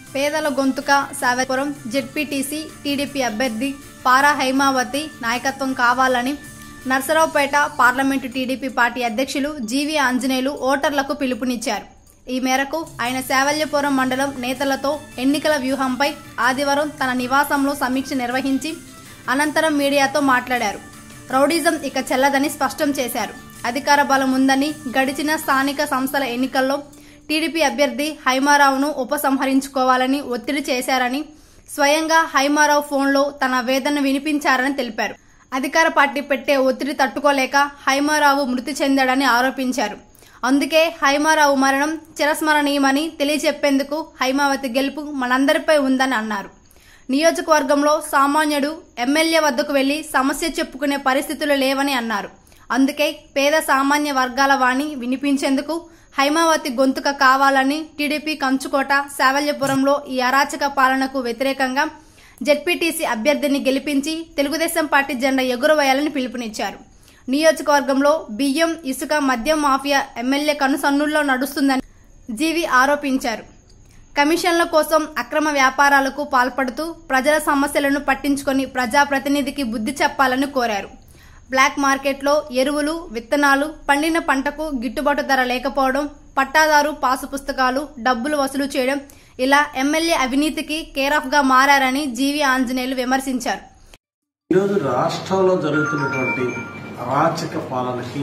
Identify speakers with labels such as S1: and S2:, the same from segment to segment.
S1: పేదల గొంతుక సావెపురం ZPTC TDP అభ్యర్థి పారా హైమావతి నాయకత్వం కావాలని నర్సరావుపేట పార్లమెంటు టీడీపీ పార్టీ అధ్యక్షులు జీవి ఆంజనేయులు ఓటర్లకు పిలుపునిచ్చారు ఈ మేరకు ఆయన శావల్యపురం మండలం నేతలతో ఎన్నికల వ్యూహంపై ఆదివారం తన నివాసంలో సమీక్ష నిర్వహించి అనంతరం మీడియాతో మాట్లాడారు రౌడిజం ఇక చెల్లదని స్పష్టం చేశారు అధికార బలం ఉందని గడిచిన స్థానిక సంస్థల ఎన్నికల్లో టీడీపీ అభ్యర్థి హైమారావును ఉపసంహరించుకోవాలని ఒత్తిడి చేశారని స్వయంగా హైమారావు ఫోన్లో తన వేదన వినిపించారని తెలిపారు అధికార పార్టీ పెట్టే ఒత్తిడి తట్టుకోలేక హైమారావు మృతి చెందాడని ఆరోపించారు అందుకే హైమారావు మరణం చిరస్మరణీయమని తెలియచెప్పేందుకు హైమావతి గెలుపు మనందరిపై ఉందని అన్నారు నియోజకవర్గంలో సామాన్యుడు ఎమ్మెల్యే వద్దకు వెళ్లి సమస్య చెప్పుకునే పరిస్థితులు లేవని అన్నారు అందుకే పేద సామాన్య వర్గాల వాణి వినిపించేందుకు హైమావతి గొంతుక కావాలని టీడీపీ కంచుకోట శావల్యపురంలో ఈ అరాచక పాలనకు వ్యతిరేకంగా జెడ్పీటీసీ అభ్యర్థిని గెలిపించి తెలుగుదేశం పార్టీ జెండా ఎగురవేయాలని పిలుపునిచ్చారు నియోజకవర్గంలో బియ్యం ఇసుక మద్యం మాఫియా ఎమ్మెల్యే కనుసన్నుల్లో నడుస్తుందని జీవి ఆరోపించారు కమిషన్ల కోసం అక్రమ వ్యాపారాలకు పాల్పడుతూ ప్రజల సమస్యలను పట్టించుకొని ప్రజాప్రతినిధికి బుద్ధి చెప్పాలని కోరారు బ్లాక్ మార్కెట్లో ఎరువులు విత్తనాలు పండిన పంటకు గిట్టుబాటు ధర లేకపోవడం పట్టాదారు పాసు పుస్తకాలు డబ్బులు వసూలు చేయడం ఇలా ఎమ్మెల్యే అవినీతికి కేరాఫ్ గా మారారని జీవి ఆంజనేయులు విమర్శించారు
S2: ఈరోజు రాష్ట్రంలో జరుగుతున్నటువంటి అరాచక పాలనకి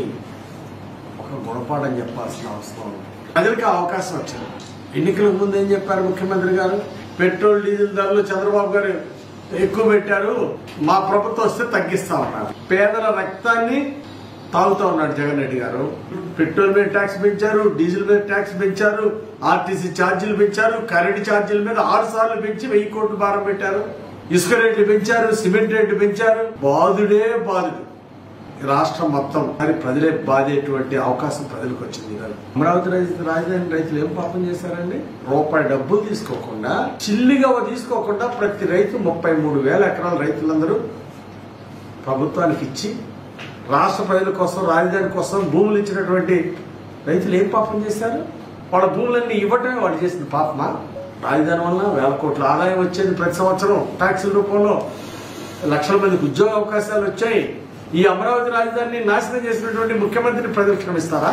S2: ఒక గుణపాఠం చెప్పాల్సిన అవసరం ఉంది ప్రజలకు ఆ అవకాశం వచ్చింది ఎన్నికలకు ముందు ఏం చెప్పారు ముఖ్యమంత్రి గారు పెట్రోల్ డీజిల్ ధరలు చంద్రబాబు గారు ఎక్కువ పెట్టారు మా ప్రభుత్వం వస్తే తగ్గిస్తామన్నారు పేదల రక్తాన్ని తాగుతా ఉన్నాడు జగన్ రెడ్డి గారు పెట్రోల్ మీద ట్యాక్స్ పెంచారు డీజిల్ మీద ట్యాక్స్ పెంచారు ఆర్టీసీ ఛార్జీలు పెంచారు కరెంట్ ఛార్జీల మీద ఆరు సార్లు పెంచి వెయ్యి కోట్లు భారం పెట్టారు ఇసుక రేట్లు పెంచారు సిమెంట్ రేట్లు పెంచారు బాధుడే బాధుడు ఈ రాష్ట్రం మొత్తం మరి ప్రజలే బాధేటువంటి అవకాశం ప్రజలకు వచ్చింది ఈరోజు అమరావతి రైతు రాజధాని రైతులు ఏం పాపం చేశారండి రూపాయి డబ్బులు తీసుకోకుండా చిల్లిగా తీసుకోకుండా ప్రతి రైతు ముప్పై మూడు వేల ఎకరాల రైతులందరూ ప్రభుత్వానికి ఇచ్చి రాష్ట్ర ప్రజల కోసం రాజధాని కోసం భూములు ఇచ్చినటువంటి రైతులు ఏం పాపం చేశారు వాళ్ళ భూములన్నీ ఇవ్వటమే వాళ్ళు చేసిన పాపమా రాజధాని వల్ల వేల కోట్ల ఆదాయం వచ్చేది ప్రతి సంవత్సరం ట్యాక్సుల రూపంలో లక్షల మందికి ఉద్యోగ అవకాశాలు వచ్చాయి ఈ అమరావతి రాజధానిని నాశనం చేసినటువంటి ముఖ్యమంత్రిని ప్రజలు క్షమిస్తారా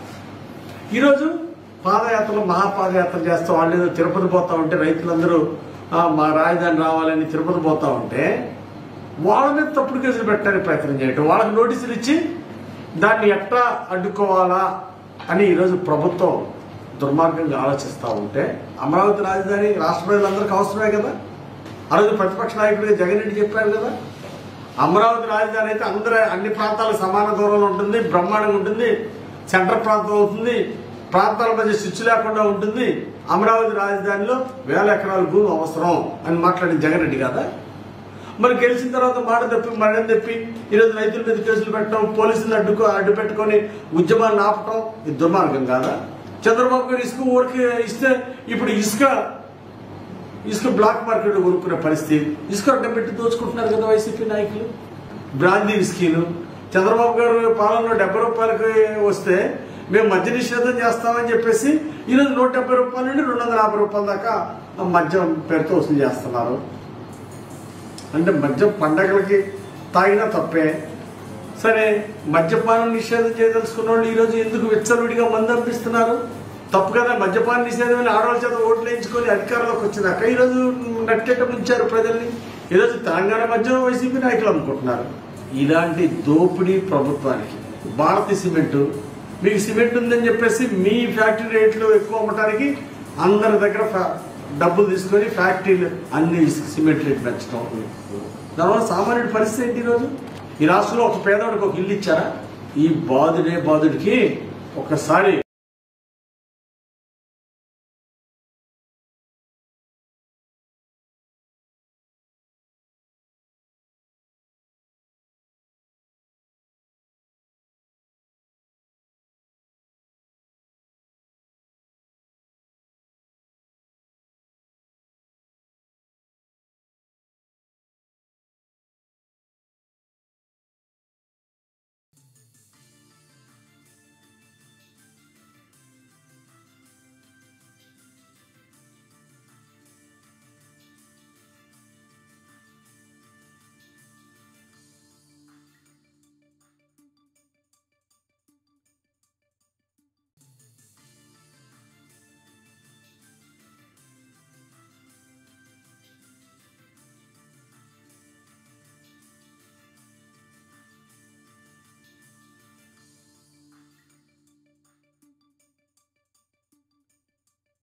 S2: ఈరోజు పాదయాత్రలు మహాపాదయాత్ర చేస్తూ వాళ్ళు ఏదో తిరుపతి పోతా ఉంటే రైతులందరూ "ఆ, మా రాజధాని రావాలని తిరుపతి పోతా ఉంటే వాళ్ళ మీద తప్పుడు కేసులు పెట్టడానికి ప్రయత్నం చేయటం వాళ్ళకి నోటీసులు ఇచ్చి దాన్ని ఎట్లా అడ్డుకోవాలా అని ఈరోజు ప్రభుత్వం దుర్మార్గంగా ఆలోచిస్తూ ఉంటే అమరావతి రాజధాని రాష్ట్ర ప్రజలందరికీ అవసరమే కదా ఆ రోజు ప్రతిపక్ష నాయకుడిగా జగన్ రెడ్డి చెప్పారు కదా అమరావతి రాజధాని అయితే అందరూ అన్ని ప్రాంతాలకు సమాన దూరంలో ఉంటుంది బ్రహ్మాండంగా ఉంటుంది సెంటర్ ప్రాంతం అవుతుంది ప్రాంతాల మధ్య స్విచ్ లేకుండా ఉంటుంది అమరావతి రాజధానిలో వేల ఎకరాల భూమి అవసరం అని మాట్లాడిన జగన్ రెడ్డి కదా మరి గెలిచిన తర్వాత మాట తప్పి మరణం తప్పి ఈరోజు రైతుల మీద కేసులు పెట్టడం పోలీసులు అడ్డుకో అడ్డు పెట్టుకొని ఉద్యమాన్ని ఆపటం ఇది దుర్మార్గం కాదా చంద్రబాబు గారు ఇసుక ఊరికి ఇస్తే ఇప్పుడు ఇసుక ఇసుక బ్లాక్ మార్కెట్ కొనుక్కునే పరిస్థితి ఇసుక అడ్డం పెట్టి దోచుకుంటున్నారు కదా వైసీపీ నాయకులు బ్రాందీ విస్కీలు చంద్రబాబు గారు పాలనలో డెబ్బై రూపాయలకి వస్తే మేము మద్య నిషేధం చేస్తామని చెప్పేసి ఈరోజు నూట డెబ్బై రూపాయల నుండి రెండు వందల యాభై రూపాయల దాకా మద్యం పేరుతో వసూలు చేస్తున్నారు అంటే మద్యం పండగలకి తాగినా తప్పే సరే మద్యపానం నిషేధం చేయదలుచుకున్న వాళ్ళు ఈరోజు ఎందుకు విచ్చలవిడిగా మందు అనిపిస్తున్నారు తప్పు కదా మద్యపాన నిషేధం అని ఆడవాళ్ళ చేత ఓట్లు వేయించుకొని అధికారంలోకి వచ్చినాక ఈరోజు నట్టేట ముంచారు ప్రజల్ని ఈరోజు తెలంగాణ మధ్య వైసీపీ నాయకులు అనుకుంటున్నారు ఇలాంటి దోపిడీ ప్రభుత్వానికి భారతీయ సిమెంట్ మీకు సిమెంట్ ఉందని చెప్పేసి మీ ఫ్యాక్టరీ రేట్లు ఎక్కువ అమ్మటానికి అందరి దగ్గర ఫ్యా- డబ్బులు తీసుకొని ఫ్యాక్టరీలు అన్ని సిమెంట్ రేట్ పెంచడం దానివల్ల సామాన్యుడి పరిస్థితి ఏంటి ఈరోజు ఈ రాష్ట్రంలో ఒక పేదవాడికి ఒక ఇల్లు ఇచ్చారా ఈ బాధుడే బాధుడికి ఒకసారి